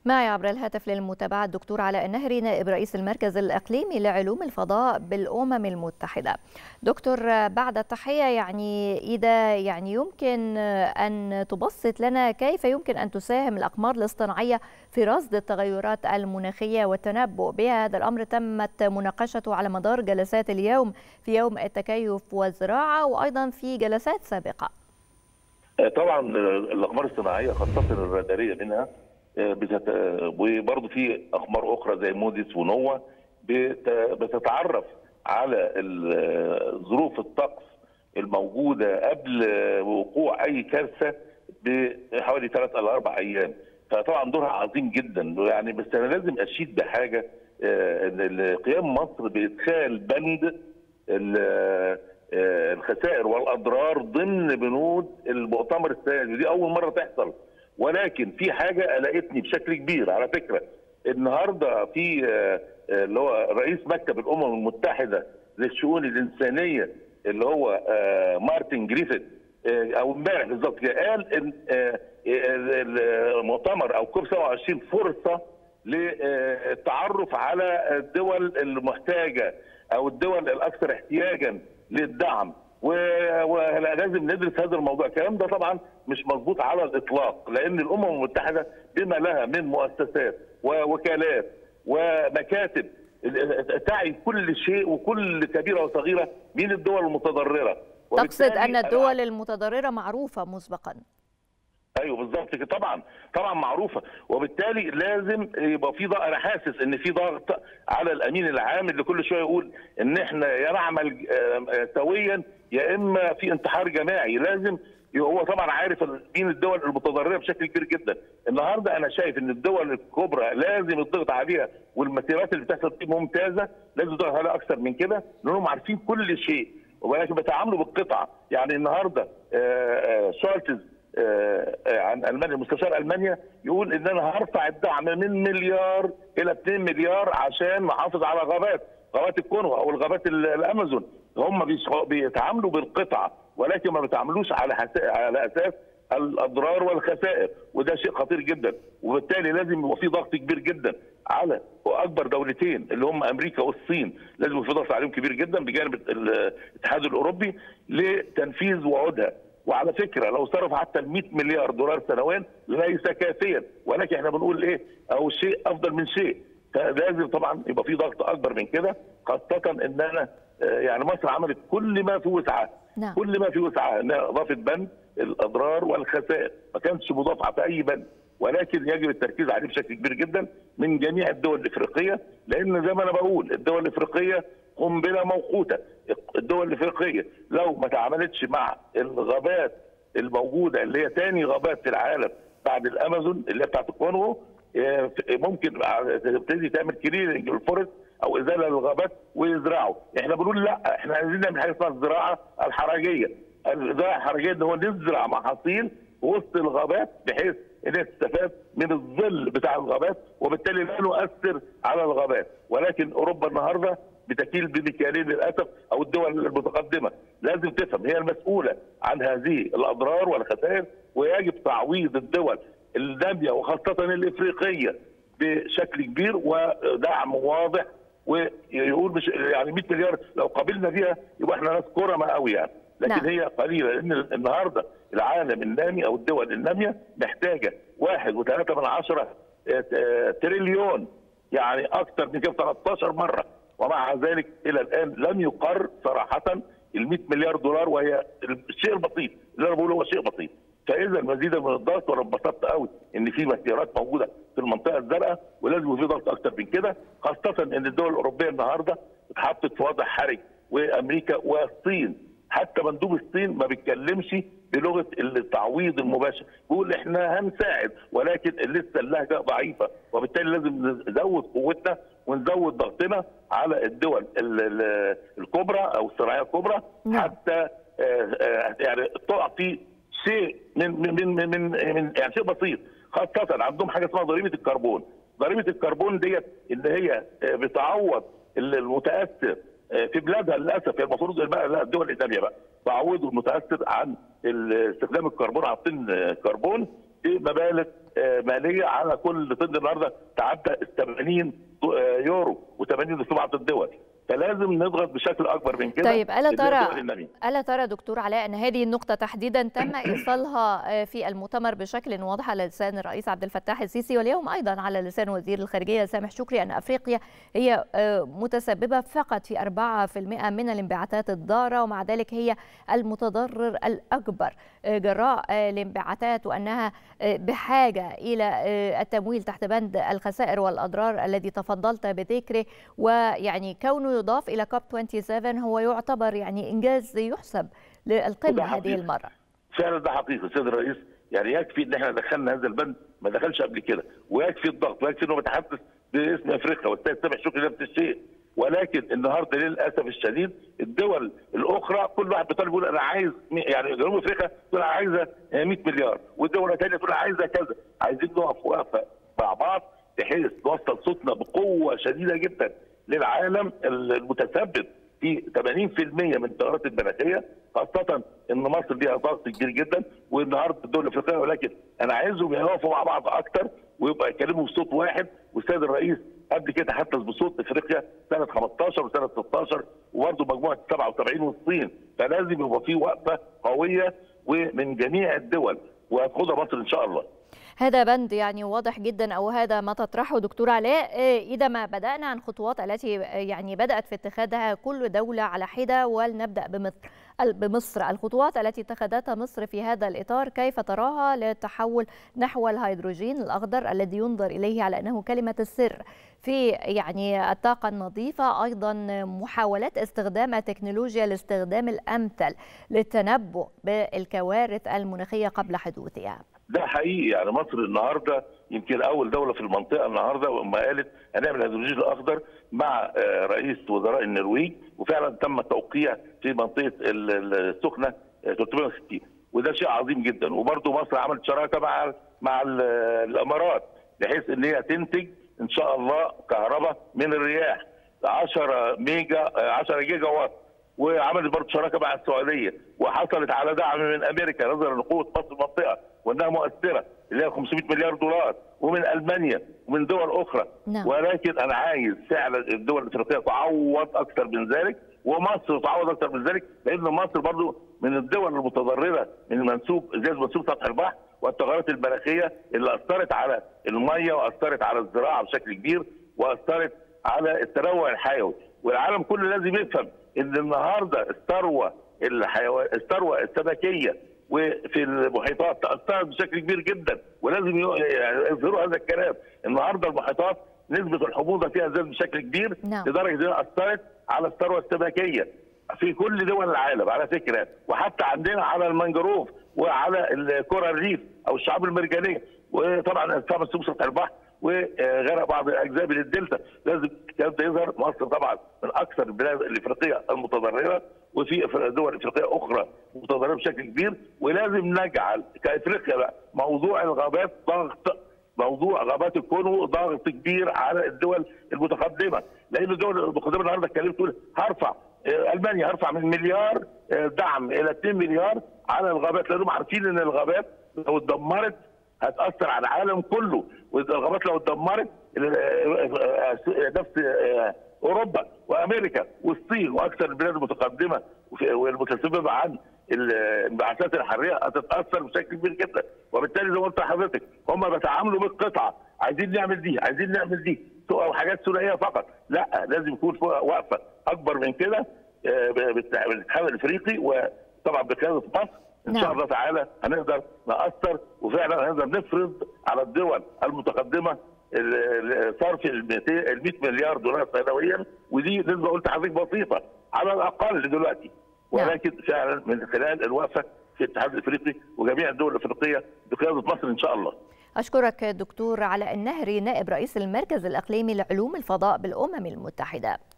معي عبر الهاتف للمتابعة الدكتور علاء النهري نائب رئيس المركز الإقليمي لعلوم الفضاء بالأمم المتحدة دكتور بعد التحية يعني إذا يعني يمكن أن تبسط لنا كيف يمكن أن تساهم الأقمار الاصطناعية في رصد التغيرات المناخية والتنبؤ بها هذا الأمر تمت مناقشته على مدار جلسات اليوم في يوم التكيف والزراعة وأيضا في جلسات سابقة طبعا الأقمار الصناعية خاصة الرادارية منها بتت... وبرضه في اقمار اخرى زي موديس ونوا بت... بتتعرف على ظروف الطقس الموجوده قبل وقوع اي كارثه بحوالي ثلاث الى اربع ايام فطبعا دورها عظيم جدا يعني بس انا لازم اشيد بحاجه ان قيام مصر بادخال بند الخسائر والاضرار ضمن بنود المؤتمر السنوي دي اول مره تحصل ولكن في حاجه قلقتني بشكل كبير على فكره النهارده في اللي هو رئيس مكتب الامم المتحده للشؤون الانسانيه اللي هو مارتن جريفيث او امبارح بالظبط قال ان المؤتمر او كوب 27 فرصه للتعرف على الدول المحتاجه او الدول الاكثر احتياجا للدعم ولازم ندرس هذا الموضوع الكلام ده طبعا مش مظبوط على الاطلاق لان الامم المتحده بما لها من مؤسسات ووكالات ومكاتب تعي كل شيء وكل كبيره وصغيره من الدول المتضرره تقصد ان الدول المتضرره معروفه مسبقا ايوه بالظبط كده طبعا طبعا معروفه وبالتالي لازم يبقى في ضغط انا حاسس ان في ضغط على الامين العام اللي كل شويه يقول ان احنا يا نعمل سويا يا اما في انتحار جماعي لازم هو طبعا عارف مين الدول المتضرره بشكل كبير جدا النهارده انا شايف ان الدول الكبرى لازم الضغط عليها والمسيرات اللي بتحصل دي ممتازه لازم الضغط عليها اكثر من كده لانهم عارفين كل شيء ولكن بيتعاملوا بالقطعه يعني النهارده شولتز عن المانيا مستشار المانيا يقول ان انا هرفع الدعم من مليار الى 2 مليار عشان نحافظ على غابات غابات الكونغو او الغابات الامازون هم بيتعاملوا بالقطعه ولكن ما بيتعاملوش على على اساس الاضرار والخسائر وده شيء خطير جدا وبالتالي لازم يبقى في ضغط كبير جدا على اكبر دولتين اللي هم امريكا والصين لازم يبقى في ضغط عليهم كبير جدا بجانب الاتحاد الاوروبي لتنفيذ وعودها وعلى فكره لو صرف حتى ال 100 مليار دولار سنويا ليس كافيا ولكن احنا بنقول ايه او شيء افضل من شيء فلازم طبعا يبقى في ضغط اكبر من كده خاصه ان انا يعني مصر عملت كل ما في وسعها نعم. كل ما في وسعها انها اضافت بند الاضرار والخسائر ما كانش مضاف في اي بند ولكن يجب التركيز عليه بشكل كبير جدا من جميع الدول الافريقيه لان زي ما انا بقول الدول الافريقيه قنبله موقوته الدول الافريقيه لو ما تعاملتش مع الغابات الموجوده اللي هي ثاني غابات في العالم بعد الامازون اللي هي بتاعت الكونغو ممكن تبتدي تعمل كليرنج للفورست او ازاله للغابات ويزرعوا احنا بنقول لا احنا عايزين نعمل حاجه اسمها الزراعه الحرجيه الزراعه الحرجيه ان هو نزرع محاصيل وسط الغابات بحيث انها تستفاد من الظل بتاع الغابات وبالتالي لا نؤثر على الغابات ولكن اوروبا النهارده بتكيل بمكيالين للاسف او الدول المتقدمه لازم تفهم هي المسؤوله عن هذه الاضرار والخسائر ويجب تعويض الدول الناميه وخاصه الافريقيه بشكل كبير ودعم واضح ويقول مش يعني 100 مليار لو قابلنا بيها يبقى احنا ناس كرمه قوي يعني لكن نعم. هي قليله لان النهارده العالم النامي او الدول الناميه محتاجه واحد وثلاثة من عشرة تريليون يعني اكثر من كده 13 مره ومع ذلك الى الان لم يقر صراحه ال 100 مليار دولار وهي الشيء البسيط اللي انا بقوله هو شيء بسيط فاذا مزيد من الضغط وانا انبسطت قوي ان في مسيرات موجوده في المنطقه الزرقاء ولازم في ضغط اكثر من كده خاصه ان الدول الاوروبيه النهارده اتحطت في وضع حرج وامريكا والصين حتى مندوب الصين ما بيتكلمش بلغه التعويض المباشر بيقول احنا هنساعد ولكن لسه اللهجه ضعيفه وبالتالي لازم نزود قوتنا ونزود ضغطنا على الدول الكبرى او الصناعيه الكبرى حتى يعني تعطي شيء من من من من, من يعني شيء بسيط خاصه عندهم حاجه اسمها ضريبه الكربون ضريبه الكربون ديت ان هي بتعوض المتاثر في بلادها للاسف هي المفروض بقى الدول الاسلاميه بقى تعوض المتاثر عن استخدام الكربون عاطين كربون بمبالغ ماليه على كل طن النهارده تعدى 80 يورو و80 في بعض الدول فلازم نضغط بشكل اكبر من كده طيب الا ترى الا ترى دكتور علاء ان هذه النقطه تحديدا تم ايصالها في المؤتمر بشكل واضح على لسان الرئيس عبد الفتاح السيسي واليوم ايضا على لسان وزير الخارجيه سامح شكري ان افريقيا هي متسببه فقط في 4% من الانبعاثات الضاره ومع ذلك هي المتضرر الاكبر جراء الانبعاثات وانها بحاجه الى التمويل تحت بند الخسائر والاضرار الذي تفضلت بذكره ويعني كونه يضاف الى كوب 27 هو يعتبر يعني انجاز يحسب للقمه هذه المره. فعلا ده حقيقي السيد الرئيس يعني يكفي ان احنا دخلنا هذا البند ما دخلش قبل كده ويكفي الضغط ويكفي انه بيتحدث باسم افريقيا والسيد سامح شكري نفس الشيء ولكن النهارده للاسف الشديد الدول الاخرى كل واحد بيطالب يقول انا عايز يعني جنوب افريقيا تقول انا عايزه 100 مليار والدول الثانيه تقول انا عايزه كذا عايزين نقف وقفه مع بعض بحيث نوصل صوتنا بقوه شديده جدا للعالم المتسبب في 80% من التغيرات المناخيه خاصه ان مصر ليها ضغط كبير جدا والنهارده الدول الافريقيه ولكن انا عايزهم يقفوا مع بعض اكتر ويبقى يتكلموا بصوت واحد والسيد الرئيس قبل كده تحدث بصوت افريقيا سنه 15 وسنه 16 وبرضه مجموعه 77 والصين فلازم يبقى في وقفه قويه ومن جميع الدول وهتاخدها مصر ان شاء الله. هذا بند يعني واضح جدا او هذا ما تطرحه دكتور علاء اذا ما بدانا عن خطوات التي يعني بدات في اتخاذها كل دوله على حده ولنبدا بمصر بمصر الخطوات التي اتخذتها مصر في هذا الاطار كيف تراها للتحول نحو الهيدروجين الاخضر الذي ينظر اليه على انه كلمه السر في يعني الطاقة النظيفة أيضا محاولات استخدام التكنولوجيا لاستخدام الأمثل للتنبؤ بالكوارث المناخية قبل حدوثها ده حقيقي يعني مصر النهارده يمكن اول دوله في المنطقه النهارده وما قالت هنعمل الهيدروجين الاخضر مع رئيس وزراء النرويج وفعلا تم التوقيع في منطقه السخنه 360 وده شيء عظيم جدا وبرده مصر عملت شراكه مع مع الامارات بحيث ان هي تنتج ان شاء الله كهرباء من الرياح 10 ميجا 10 جيجا وات وعملت برضه شراكه مع السعوديه وحصلت على دعم من امريكا نظرا لقوه مصر المنطقه وانها مؤثره اللي هي 500 مليار دولار ومن المانيا ومن دول اخرى نعم. ولكن انا عايز فعلا الدول الافريقيه تعوض اكثر من ذلك ومصر تعوض اكثر من ذلك لان مصر برضه من الدول المتضرره من منسوب زياده منسوب سطح البحر والتغيرات المناخيه اللي اثرت على الميه واثرت على الزراعه بشكل كبير واثرت على التنوع الحيوي والعالم كله لازم يفهم ان النهارده الثروه الحيوان الثروه السمكيه وفي المحيطات تاثرت بشكل كبير جدا ولازم يظهروا هذا الكلام النهارده المحيطات نسبه الحموضه فيها زادت بشكل كبير نعم. لدرجه انها اثرت على الثروه السمكيه في كل دول العالم على فكره وحتى عندنا على المنجروف وعلى الكره الريف او الشعاب المرجانيه وطبعا ارتفاع منسوب سطح البحر وغرق بعض الاجزاء من الدلتا لازم الكلام ده يظهر مصر طبعا من اكثر البلاد الافريقيه المتضرره وفي دول افريقيه اخرى متضرره بشكل كبير ولازم نجعل كافريقيا بقى موضوع الغابات ضغط موضوع غابات الكونغو ضغط كبير على الدول المتقدمه لان الدول المتقدمه النهارده اتكلمت تقول هرفع المانيا هرفع من مليار دعم الى 2 مليار على الغابات لانهم عارفين ان الغابات لو اتدمرت هتاثر على العالم كله والغابات لو اتدمرت نفس اوروبا وامريكا والصين واكثر البلاد المتقدمه والمتسببه عن الانبعاثات الحراريه هتتاثر بشكل كبير جدا وبالتالي زي ما قلت لحضرتك هم بيتعاملوا بالقطعه عايزين نعمل دي عايزين نعمل دي او حاجات ثنائيه فقط لا لازم يكون وقفه اكبر من كده بالاتحاد الافريقي وطبعا بقياده مصر ان نعم. شاء الله تعالى هنقدر ناثر وفعلا هنقدر نفرض على الدول المتقدمه صرف ال 100 مليار دولار سنويا ودي نسبه قلت لحضرتك بسيطه على الاقل دلوقتي ولكن فعلا من خلال الوقفه في الاتحاد الافريقي وجميع الدول الافريقيه بقياده مصر ان شاء الله. أشكرك دكتور علاء النهري نائب رئيس المركز الإقليمي لعلوم الفضاء بالأمم المتحدة